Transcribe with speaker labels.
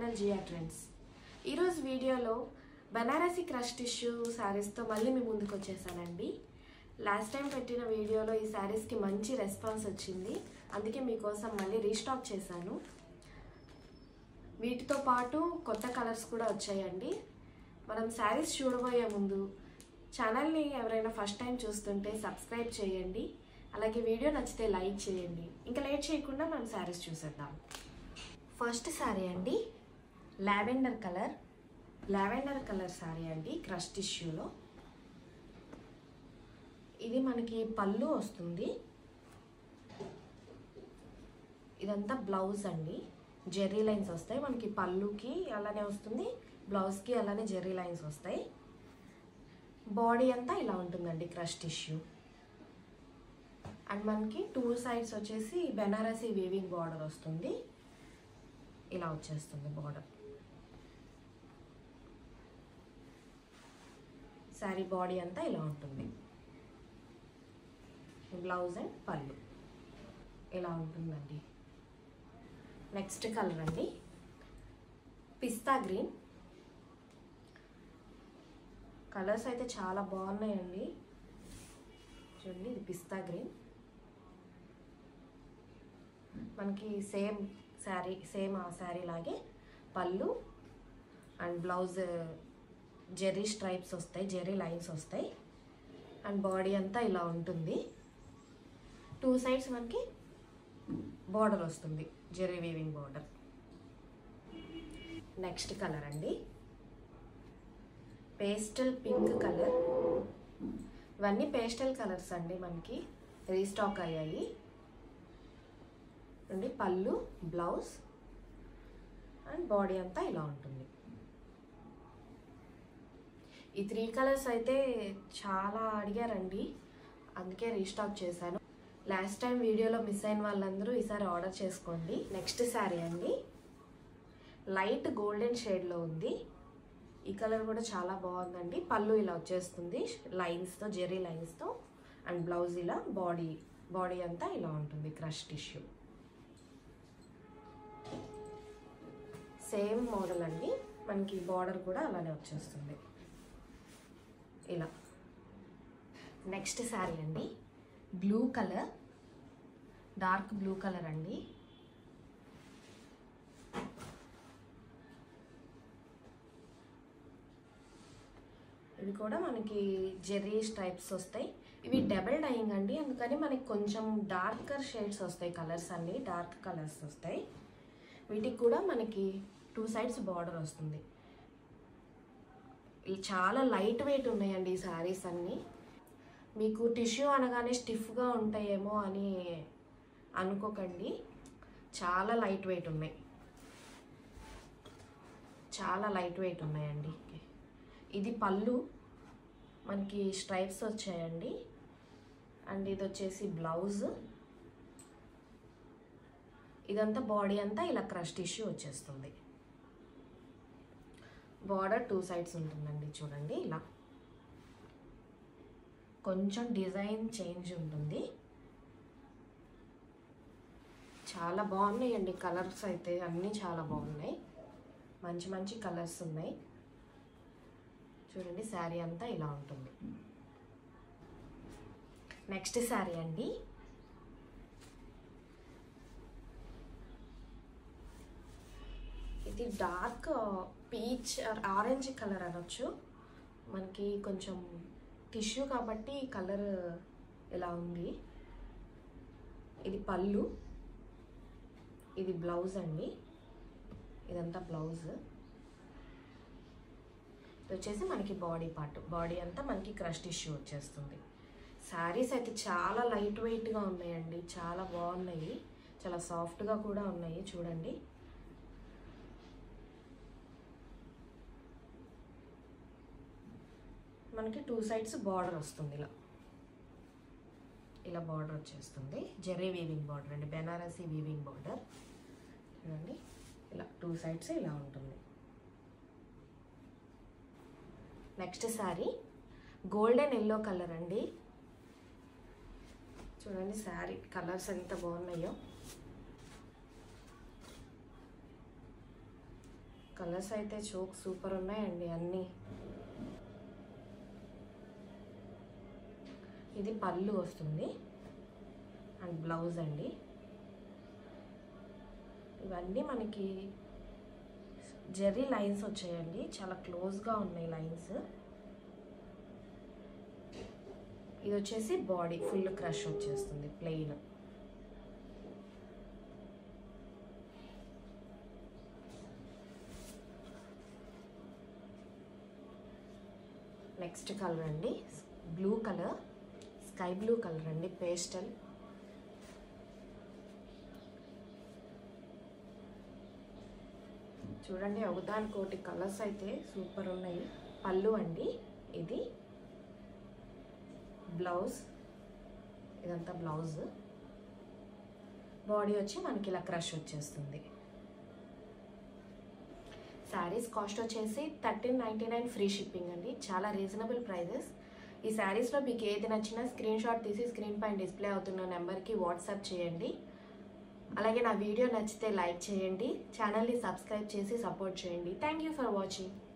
Speaker 1: channel Jiya trends ఈరోజు వీడియోలో Banarasi crush tissue శారీస్తో మళ్ళీ మీ ముందుకు వచ్చేసానండి లాస్ట్ టైం పెట్టిన వీడియోలో ఈ శారీస్కి మంచి రెస్పాన్స్ వచ్చింది అందుకే మీకోసం మళ్ళీ రీస్టాక్ చేశాను వీటితో పాటు కొత్త కలర్స్ కూడా వచ్చాయండి మనం శారీస్ చూడబోయే ముందు ఛానల్ని ఎవరైనా ఫస్ట్ టైం చూస్తుంటే సబ్స్క్రైబ్ చేయండి అలాగే వీడియో నచ్చితే లైక్ చేయండి ఇంకా లేట్ చేయకుండా మనం శారీస్ చూసేద్దాం ఫస్ట్ శారీ అండి lavender colour lavender colour sari అండి క్రష్ టిష్యూలో ఇది మనకి పళ్ళు వస్తుంది ఇదంతా బ్లౌజ్ అండి జెర్రీ లైన్స్ వస్తాయి మనకి పళ్ళుకి అలానే వస్తుంది బ్లౌజ్కి అలానే జెర్రీ లైన్స్ వస్తాయి బాడీ అంతా ఇలా ఉంటుందండి క్రష్ టిష్యూ అండ్ మనకి టూ సైడ్స్ వచ్చేసి బెనారసీ వీవింగ్ బార్డర్ వస్తుంది ఇలా వచ్చేస్తుంది బార్డర్ శారీ బాడీ అంతా ఇలా ఉంటుంది బ్లౌజ్ అండ్ పళ్ళు ఇలా ఉంటుందండి నెక్స్ట్ కలర్ అండి పిస్తా గ్రీన్ కలర్స్ అయితే చాలా బాగున్నాయండి చూడండి ఇది పిస్తా గ్రీన్ మనకి సేమ్ శారీ సేమ్ ఆ శారీ లాగే పళ్ళు అండ్ బ్లౌజ్ జెర్రీ స్ట్రైప్స్ వస్తాయి జెర్రీ లైన్స్ వస్తాయి అండ్ బాడీ అంతా ఇలా ఉంటుంది టూ సైడ్స్ మనకి బార్డర్ వస్తుంది zari weaving border next colour అండి పేస్టల్ పింక్ కలర్ ఇవన్నీ పేస్టల్ కలర్స్ అండి మనకి రీస్టాక్ అయ్యాయి అండి పళ్ళు బ్లౌజ్ అండ్ బాడీ అంతా ఇలా ఉంటుంది ఈ త్రీ కలర్స్ అయితే చాలా అడిగారండి అందుకే రీస్టాక్ చేశాను లాస్ట్ టైం వీడియోలో మిస్ అయిన వాళ్ళందరూ ఈసారి ఆర్డర్ చేసుకోండి నెక్స్ట్ శారీ అండి లైట్ గోల్డెన్ షేడ్లో ఉంది ఈ కలర్ కూడా చాలా బాగుందండి పళ్ళు ఇలా వచ్చేస్తుంది లైన్స్తో జెర్రీ లైన్స్తో అండ్ బ్లౌజ్ ఇలా బాడీ బాడీ అంతా ఇలా ఉంటుంది క్రష్ టిష్యూ సేమ్ మోడల్ అండి మనకి బార్డర్ కూడా అలానే వచ్చేస్తుంది ఇలా నెక్స్ట్ శారీ అండి blue colour dark blue colour అండి ఇవి కూడా మనకి జెర్రీ స్ట్రైప్స్ వస్తాయి ఇవి డబల్ డైయింగ్ అండి అందుకని మనకి కొంచెం డార్కర్ షేడ్స్ వస్తాయి కలర్స్ అన్ని డార్క్ కలర్స్ వస్తాయి వీటికి కూడా మనకి టూ సైడ్స్ బార్డర్ వస్తుంది ఇవి చాలా లైట్ వెయిట్ ఉన్నాయండి ఈ శారీస్ అన్నీ మీకు టిష్యూ అనగానే స్టిఫ్గా ఉంటాయేమో అని అనుకోకండి చాలా లైట్ వెయిట్ ఉన్నాయి చాలా లైట్ వెయిట్ ఉన్నాయండి ఇది పళ్ళు మనకి స్ట్రైప్స్ వచ్చాయండి అండ్ ఇది వచ్చేసి బ్లౌజ్ ఇదంతా బాడీ అంతా ఇలా క్రష్ టిష్యూ వచ్చేస్తుంది బార్డర్ టూ సైడ్స్ ఉంటుందండి చూడండి ఇలా కొంచెం డిజైన్ చేంజ్ ఉంటుంది చాలా బాగున్నాయండి కలర్స్ అయితే అన్నీ చాలా బాగున్నాయి మంచి మంచి కలర్స్ ఉన్నాయి చూడండి శారీ అంతా ఇలా ఉంటుంది నెక్స్ట్ శారీ అండి ఇది డార్క్ పీచ్ ఆరెంజ్ కలర్ అనొచ్చు మనకి కొంచెం టిష్యూ కాబట్టి కలర్ ఇలా ఉంది ఇది పళ్ళు ఇది బ్లౌజ్ అండి ఇదంతా బ్లౌజ్ ఇది వచ్చేసి మనకి బాడీ పార్ట్ బాడీ అంతా మనకి క్రష్ టిష్యూ వచ్చేస్తుంది శారీస్ అయితే చాలా లైట్ వెయిట్గా ఉన్నాయండి చాలా బాగున్నాయి చాలా సాఫ్ట్గా కూడా ఉన్నాయి చూడండి మనకి టూ సైడ్స్ బార్డర్ వస్తుంది ఇలా ఇలా బార్డర్ వచ్చేస్తుంది జెర్రీ వీవింగ్ బార్డర్ అండి బెనారసీ వీవింగ్ బార్డర్ చూడండి ఇలా టూ సైడ్స్ ఇలా ఉంటుంది next sari golden yellow colour అండి చూడండి శారీ కలర్స్ ఎంత బాగున్నాయో కలర్స్ అయితే చోక్ సూపర్ ఉన్నాయండి అన్నీ ఇది పళ్ళు వస్తుంది అండ్ బ్లౌజ్ అండి ఇవన్నీ మనకి జెర్రీ లైన్స్ వచ్చాయండి చాలా క్లోజ్గా ఉన్నాయి లైన్స్ ఇది వచ్చేసి బాడీ ఫుల్ క్రష్ వచ్చేస్తుంది ప్లెయిన్ నెక్స్ట్ కలర్ అండి blue colour sky blue colour అండి పేస్టల్ చూడండి ఒకదానికోటి కలర్స్ అయితే సూపర్ ఉన్నాయి పళ్ళు అండి ఇది బ్లౌజ్ ఇదంతా బ్లౌజ్ బాడీ వచ్చి మనకి ఇలా క్రష్ వచ్చేస్తుంది శారీస్ కాస్ట్ వచ్చేసి thirteen ninety nine free shipping అండి చాలా రీజనబుల్ ప్రైజెస్ ఈ శారీస్లో మీకు ఏది నచ్చినా స్క్రీన్ షాట్ తీసి స్క్రీన్ పైన డిస్ప్లే అవుతున్న నెంబర్కి వాట్సాప్ చేయండి అలాగే నా వీడియో నచ్చితే లైక్ చేయండి ఛానల్ని సబ్స్క్రైబ్ చేసి సపోర్ట్ చేయండి థ్యాంక్ యూ ఫర్ వాచింగ్